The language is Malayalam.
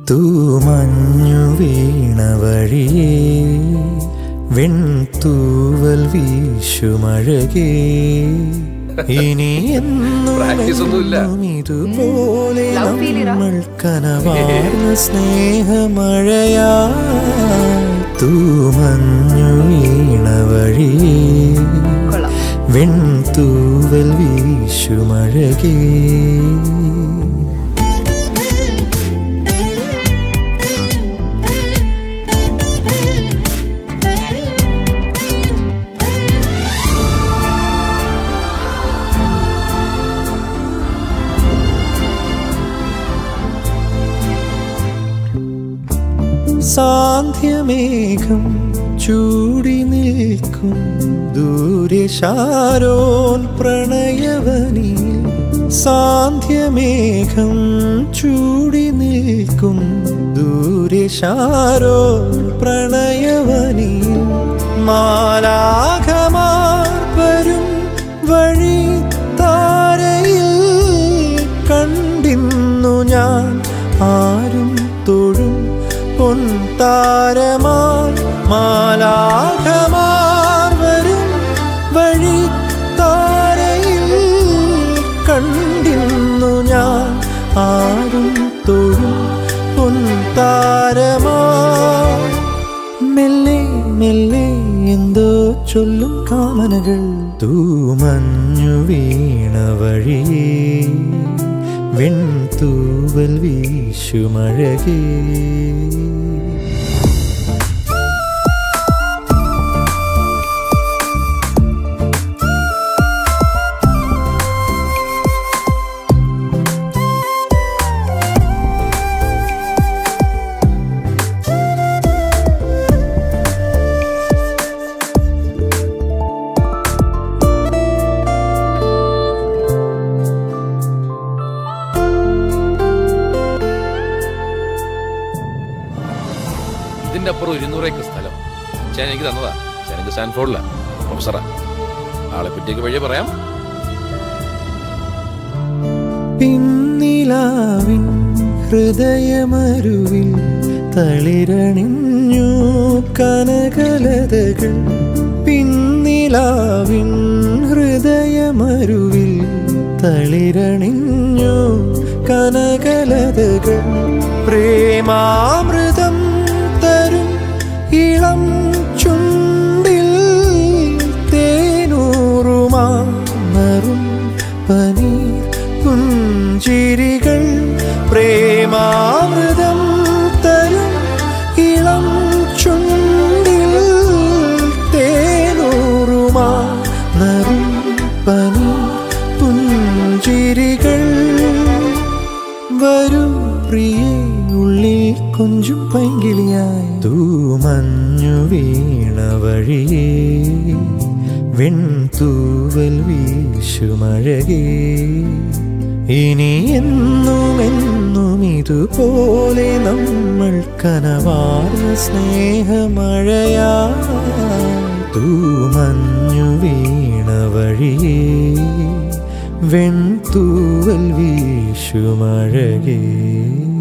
തൂമഞ്ഞു വീണ വഴിയേ വെൺതൂവൽ വീശുമഴകേ ഇനി Practice ഒന്നുമില്ല. എന്നും ഇതുപോലെ Love feel ഇടാ. നമ്മൾ കനവാർന്ന സ്നേഹമഴയാ തൂമഞ്ഞു വീണ വഴിയേ കൊള്ളാം വെൺതൂവൽ വീശുമഴകേ സാന്ധ്യമേഘം ചൂടി നിൽക്കും ദൂരെ ശാരോൻ പ്രണയവനിൽ സാന്ധ്യമേഘം ചൂടി നിൽക്കും ദൂരെ ശാരോൻ പ്രണയവനിൽ മാലാഖമാർ വരും വഴി താരയിൽ കണ്ടിന്നു ഞാൻ ആരും തൊഴും പൊൻതാരമാർ മാലാഖമാർ വരും വഴി താരയിൽ കണ്ടിന്നു ഞാൻ ആരും തൊഴും പൊൻതാരമാർ മെല്ലെ മെല്ലെ എന്തോ ചൊല്ലും കാമനകൾ തൂമഞ്ഞു വീണ വഴിയേ വെൺതൂവൽ വീശുമഴകേ ഇതിന്റെ അപ്പുറം ഇരുന്നൂറ് ഏക്കർ സ്ഥലം അച്ഛൻ എനിക്ക് തന്നതാ അച്ഛൻ എനിക്ക് സ്റ്റാൻഫോർഡിലാ പ്രൊഫസറാ ആളെ പറ്റിയൊക്കെ വഴിയെ പറയാം പിന്നിലാവിൻ ഹൃദയമരുവിൽ തളിരണിഞ്ഞു കനകലതകൾ പിന്നിലാവിൻ ഹൃദയമരുവിൽ തളിരണിഞ്ഞു കനകലതകൾ പ്രേമാമൃതം തരും ഇളം ചുണ്ടിൽ തേനൂറുമാറും പനീർ പുഞ്ചിരികൾ പ്രേമാമൃതം തരും ഇളം ചുണ്ടിൽ തേനൂറുമാറും പനീർ പുഞ്ചിരികൾ വരൂ പ്രിയേ ഉള്ളിൽ കൊഞ്ചും പൈങ്കിളിയായി തൂമഞ്ഞു വീണ വഴിയേ വെൺതൂവൽ വീശുമഴകേ ഇനി എന്നും എന്നും ഇതുപോലെ നമ്മൾ കനവാർന്ന സ്നേഹമഴയാ തൂമഞ്ഞു വീണ വഴിയേ വെൺതൂവൽ വീശുമഴകേ